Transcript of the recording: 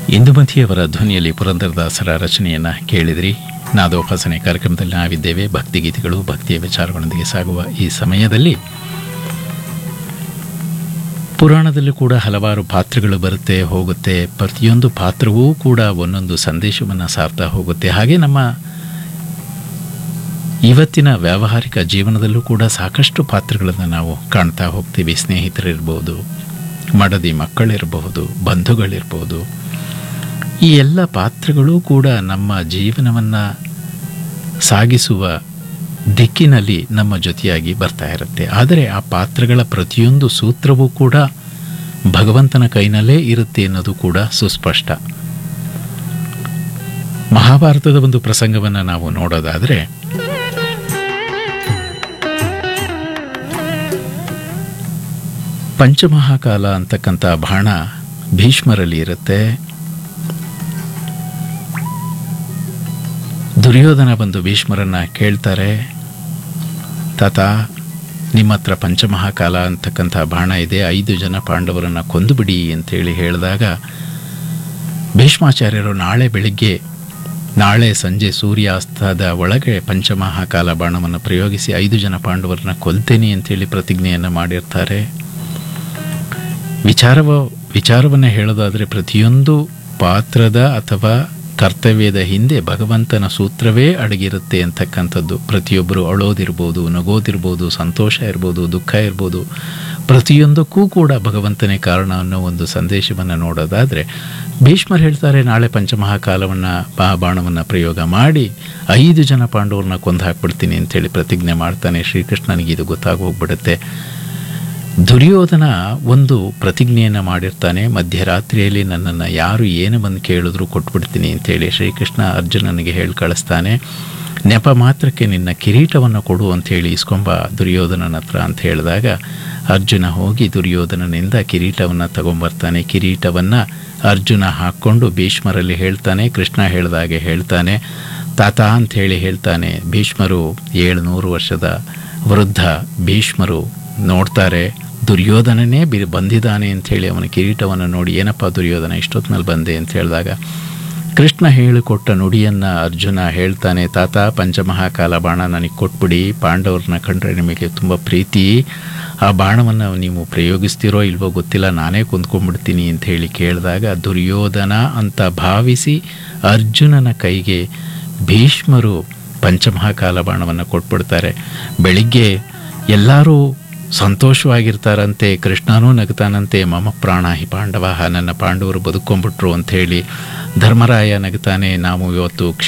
ಇಂದುಮತಿಯವರ ಧ್ವನಿಯಲ್ಲಿ ಪುರಂದರದಾಸರ ರಚನೆಯನ್ನು ಕೇಳಿದ್ರಿ ನಾದೋಪಾಸನೆ ಕಾರ್ಯಕ್ರಮದಲ್ಲಿ ನಾವಿದ್ದೇವೆ ಭಕ್ತಿಗೀತೆಗಳು ಭಕ್ತಿಯ ವಿಚಾರಗಳೊಂದಿಗೆ ಸಾಗುವ ಈ ಸಮಯದಲ್ಲಿ ಪುರಾಣದಲ್ಲೂ ಕೂಡ ಹಲವಾರು ಪಾತ್ರಗಳು ಬರುತ್ತೆ ಹೋಗುತ್ತೆ ಪ್ರತಿಯೊಂದು ಪಾತ್ರವೂ ಕೂಡ ಒಂದೊಂದು ಸಂದೇಶವನ್ನು ಸಾರ್ತಾ ಹೋಗುತ್ತೆ ಹಾಗೆ ನಮ್ಮ ಇವತ್ತಿನ ವ್ಯಾವಹಾರಿಕ ಜೀವನದಲ್ಲೂ ಕೂಡ ಸಾಕಷ್ಟು ಪಾತ್ರಗಳನ್ನು ನಾವು ಕಾಣ್ತಾ ಹೋಗ್ತೀವಿ ಸ್ನೇಹಿತರಿರ್ಬೋದು ಮಡದಿ ಮಕ್ಕಳಿರಬಹುದು ಬಂಧುಗಳಿರ್ಬೋದು ಈ ಎಲ್ಲ ಪಾತ್ರಗಳು ಕೂಡ ನಮ್ಮ ಜೀವನವನ್ನು ಸಾಗಿಸುವ ದಿಕ್ಕಿನಲ್ಲಿ ನಮ್ಮ ಜೊತೆಯಾಗಿ ಬರ್ತಾ ಇರುತ್ತೆ ಆದರೆ ಆ ಪಾತ್ರಗಳ ಪ್ರತಿಯೊಂದು ಸೂತ್ರವೂ ಕೂಡ ಭಗವಂತನ ಕೈನಲ್ಲೇ ಇರುತ್ತೆ ಅನ್ನೋದು ಕೂಡ ಸುಸ್ಪಷ್ಟ ಮಹಾಭಾರತದ ಒಂದು ಪ್ರಸಂಗವನ್ನು ನಾವು ನೋಡೋದಾದರೆ ಪಂಚಮಹಾಕಾಲ ಅಂತಕ್ಕಂಥ ಬಾಣ ಭೀಷ್ಮರಲ್ಲಿ ಇರುತ್ತೆ ದುರ್ಯೋಧನ ಬಂದು ಭೀಷ್ಮರನ್ನ ಕೇಳ್ತಾರೆ ತಾತ ನಿಮ್ಮ ಹತ್ರ ಪಂಚಮಹಾಕಾಲ ಅಂತಕ್ಕಂಥ ಬಾಣ ಇದೆ ಐದು ಜನ ಪಾಂಡವರನ್ನು ಕೊಂದುಬಿಡಿ ಅಂತೇಳಿ ಹೇಳಿದಾಗ ಭೀಷ್ಮಾಚಾರ್ಯರು ನಾಳೆ ಬೆಳಿಗ್ಗೆ ನಾಳೆ ಸಂಜೆ ಸೂರ್ಯಾಸ್ತದ ಒಳಗೆ ಪಂಚಮಹಾಕಾಲ ಬಾಣವನ್ನು ಪ್ರಯೋಗಿಸಿ ಐದು ಜನ ಪಾಂಡವರನ್ನ ಕೊಲ್ತೇನೆ ಅಂತೇಳಿ ಪ್ರತಿಜ್ಞೆಯನ್ನು ಮಾಡಿರ್ತಾರೆ ವಿಚಾರವ ವಿಚಾರವನ್ನು ಹೇಳೋದಾದರೆ ಪ್ರತಿಯೊಂದು ಪಾತ್ರದ ಅಥವಾ ಕರ್ತವ್ಯದ ಹಿಂದೆ ಭಗವಂತನ ಸೂತ್ರವೇ ಅಡಗಿರುತ್ತೆ ಅಂತಕ್ಕಂಥದ್ದು ಪ್ರತಿಯೊಬ್ಬರು ಅಳೋದಿರ್ಬೋದು ನಗೋದಿರ್ಬೋದು ಸಂತೋಷ ಇರ್ಬೋದು ದುಃಖ ಇರ್ಬೋದು ಪ್ರತಿಯೊಂದಕ್ಕೂ ಕೂಡ ಭಗವಂತನೇ ಕಾರಣ ಅನ್ನೋ ಒಂದು ಸಂದೇಶವನ್ನು ನೋಡೋದಾದರೆ ಭೀಷ್ಮರು ಹೇಳ್ತಾರೆ ನಾಳೆ ಪಂಚಮಹಾಕಾಲವನ್ನು ಬಾ ಬಾಣವನ್ನು ಪ್ರಯೋಗ ಮಾಡಿ ಐದು ಜನ ಪಾಂಡವರನ್ನ ಕೊಂದು ಹಾಕ್ಬಿಡ್ತೀನಿ ಅಂತೇಳಿ ಪ್ರತಿಜ್ಞೆ ಮಾಡ್ತಾನೆ ಶ್ರೀಕೃಷ್ಣನಿಗೆ ಇದು ಗೊತ್ತಾಗಿ ಹೋಗ್ಬಿಡುತ್ತೆ ದುರ್ಯೋಧನ ಒಂದು ಪ್ರತಿಜ್ಞೆಯನ್ನು ಮಾಡಿರ್ತಾನೆ ಮಧ್ಯರಾತ್ರಿಯಲ್ಲಿ ನನ್ನನ್ನು ಯಾರು ಏನು ಬಂದು ಕೇಳಿದ್ರು ಕೊಟ್ಬಿಡ್ತೀನಿ ಅಂತೇಳಿ ಶ್ರೀಕೃಷ್ಣ ಅರ್ಜುನನಿಗೆ ಹೇಳಿ ಕಳಿಸ್ತಾನೆ ನೆಪ ಮಾತ್ರಕ್ಕೆ ನಿನ್ನ ಕಿರೀಟವನ್ನು ಕೊಡು ಅಂಥೇಳಿ ಇಸ್ಕೊಂಬ ದುರ್ಯೋಧನನ ಹತ್ರ ಅಂತ ಹೇಳಿದಾಗ ಅರ್ಜುನ ಹೋಗಿ ದುರ್ಯೋಧನನಿಂದ ಕಿರೀಟವನ್ನು ತಗೊಂಬರ್ತಾನೆ ಕಿರೀಟವನ್ನು ಅರ್ಜುನ ಹಾಕ್ಕೊಂಡು ಭೀಷ್ಮರಲ್ಲಿ ಹೇಳ್ತಾನೆ ಕೃಷ್ಣ ಹೇಳಿದಾಗೆ ಹೇಳ್ತಾನೆ ತಾತ ಅಂಥೇಳಿ ಹೇಳ್ತಾನೆ ಭೀಷ್ಮರು ಏಳುನೂರು ವರ್ಷದ ವೃದ್ಧ ಭೀಷ್ಮರು ನೋಡ್ತಾರೆ ದುರ್ಯೋಧನನೇ ಬಿ ಬಂದಿದ್ದಾನೆ ಅಂಥೇಳಿ ಅವನ ಕಿರೀಟವನ್ನು ನೋಡಿ ಏನಪ್ಪ ದುರ್ಯೋಧನ ಇಷ್ಟೊತ್ತಿನಲ್ಲಿ ಬಂದೆ ಅಂತ ಹೇಳಿದಾಗ ಕೃಷ್ಣ ಹೇಳಿಕೊಟ್ಟ ನುಡಿಯನ್ನು ಅರ್ಜುನ ಹೇಳ್ತಾನೆ ತಾತ ಪಂಚಮಹಾಕಾಲ ಬಾಣ ನನಗೆ ಕೊಟ್ಬಿಡಿ ಪಾಂಡವ್ರನ್ನ ಕಂಡ್ರೆ ನಿಮಗೆ ತುಂಬ ಪ್ರೀತಿ ಆ ಬಾಣವನ್ನು ನೀವು ಪ್ರಯೋಗಿಸ್ತಿರೋ ಇಲ್ವೋ ಗೊತ್ತಿಲ್ಲ ನಾನೇ ಕುಂದ್ಕೊಂಡ್ಬಿಡ್ತೀನಿ ಅಂತ ಹೇಳಿ ಕೇಳಿದಾಗ ದುರ್ಯೋಧನ ಅಂತ ಭಾವಿಸಿ ಅರ್ಜುನನ ಕೈಗೆ ಭೀಷ್ಮರು ಪಂಚಮಹಾಕಾಲ ಬಾಣವನ್ನು ಕೊಟ್ಬಿಡ್ತಾರೆ ಬೆಳಿಗ್ಗೆ ಎಲ್ಲರೂ ಸಂತೋಷವಾಗಿರ್ತಾರಂತೆ ಕೃಷ್ಣನೂ ನಗ್ತಾನಂತೆ ಮಮ ಪ್ರಾಣ ಹಿ ಪಾಂಡವ ನನ್ನ ಪಾಂಡವರು ಬದುಕೊಂಡ್ಬಿಟ್ರು ಅಂಥೇಳಿ ಧರ್ಮರಾಯ ನಗ್ತಾನೆ ನಾವು ಇವತ್ತು